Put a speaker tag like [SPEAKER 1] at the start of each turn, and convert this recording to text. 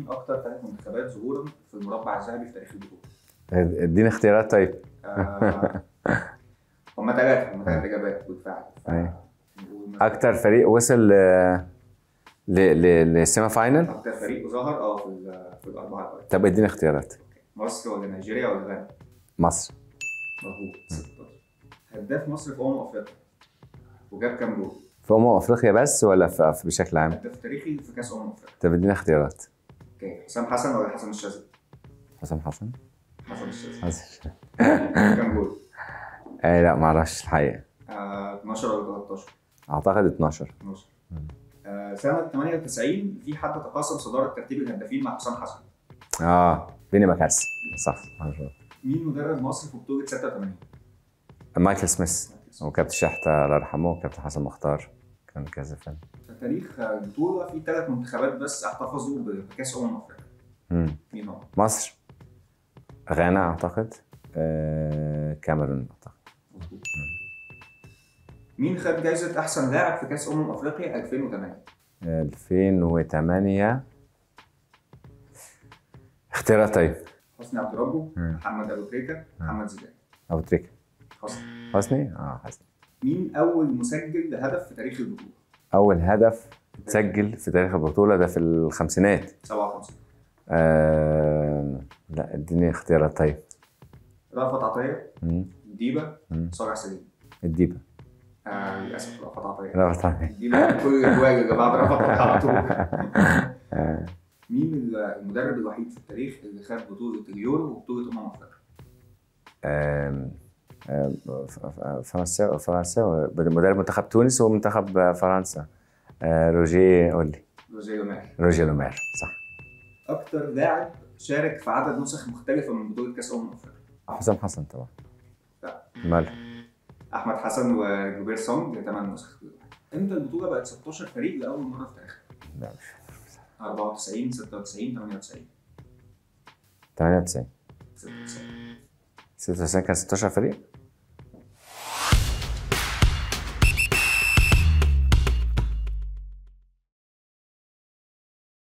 [SPEAKER 1] اكتر ثلاث منتخبات ظهورا في المربع الذهبي في تاريخ البطوله
[SPEAKER 2] اديني اختيارات طيب
[SPEAKER 1] آه، هم ثلاثه هم ثلاث اجابات بالفعل ف-
[SPEAKER 2] أيوة.
[SPEAKER 1] نقول مثلاً
[SPEAKER 2] اكتر فريق وصل ل ل ل للسيمي فاينل
[SPEAKER 1] اكتر فريق ظهر اه في ال- في الاربعه الاوائل
[SPEAKER 2] طب اديني اختيارات
[SPEAKER 1] مصر ولا نيجيريا ولا غانا؟
[SPEAKER 2] مصر
[SPEAKER 1] مظبوط 16 هداف مصر في امم افريقيا وجاب كام جول؟
[SPEAKER 2] في امم افريقيا بس ولا في في- بشكل عام
[SPEAKER 1] هداف تاريخي في كاس امم افريقيا
[SPEAKER 2] طب اديني اختيارات
[SPEAKER 1] اوكي حسام حسن ولا حسن الشاذلي؟
[SPEAKER 2] حسام حسن
[SPEAKER 1] حسن الشاذلي
[SPEAKER 2] حسن
[SPEAKER 1] كام جول؟
[SPEAKER 2] اي لا ما اعرفش الحقيقه
[SPEAKER 1] آه 12 ولا 13
[SPEAKER 2] اعتقد 12
[SPEAKER 1] 12 آه سنة 98 في حد تقاسم صدارة ترتيب الهدافين مع حسام حسن
[SPEAKER 2] اه بيني مكارسي صح مظبوط.
[SPEAKER 1] مين مدرب مصر في بطولة 86
[SPEAKER 2] مايكل سميث وكابتن شحتة الله يرحمه وكابتن حسن مختار كان كذا فيلم
[SPEAKER 1] في تاريخ البطولة في ثلاث منتخبات بس احتفظوا بكأس أمم أفريقيا
[SPEAKER 2] مم.
[SPEAKER 1] مين هم؟
[SPEAKER 2] مصر غانا اعتقد آه، كاميرون اعتقد
[SPEAKER 1] مظبوط. مين خد جايزة أحسن لاعب في كأس أمم أفريقيا 2008
[SPEAKER 2] 2008 اختيارات طيب
[SPEAKER 1] حسني عبد ربه
[SPEAKER 2] مم.
[SPEAKER 1] محمد أبو تريكة محمد زيدان
[SPEAKER 2] ابو تريكة
[SPEAKER 1] حسني
[SPEAKER 2] حسني اه حسني
[SPEAKER 1] مين أول مسجل لهدف في تاريخ البطولة؟
[SPEAKER 2] اول هدف اتسجل في تاريخ البطولة ده في الخمسينات
[SPEAKER 1] 57
[SPEAKER 2] آه لا اديني اختيارات طيب
[SPEAKER 1] رأفت عطية
[SPEAKER 2] مم.
[SPEAKER 1] ديبا
[SPEAKER 2] مم.
[SPEAKER 1] صالح سليم
[SPEAKER 2] الديبة
[SPEAKER 1] آه للأسف رأفت عطية
[SPEAKER 2] لا طبعا
[SPEAKER 1] ديبا كل الأجواء يا جماعة رأفت عطية على طول
[SPEAKER 2] آه.
[SPEAKER 1] مين المدرب الوحيد في التاريخ اللي خد بطولة اليورو وبطولة أمم أفريقيا؟
[SPEAKER 2] آم، آم، ف- ف- فرنسا فرنسا مدرب منتخب تونس ومنتخب فرنسا آه، روجيه قولي
[SPEAKER 1] روجيه ماهر
[SPEAKER 2] روجيه لومير صح
[SPEAKER 1] أكتر لاعب شارك في عدد نسخ مختلفة من بطولة كأس أمم أفريقيا
[SPEAKER 2] حسام حسن طبعا
[SPEAKER 1] لا.
[SPEAKER 2] مال
[SPEAKER 1] أحمد حسن وجوبير سونج ثمان نسخ امتى البطولة بقت 16 فريق لأول مرة في تاريخها؟
[SPEAKER 2] لا مش
[SPEAKER 1] 94 96 98
[SPEAKER 2] 98
[SPEAKER 1] 96
[SPEAKER 2] 96 كان 16 فريق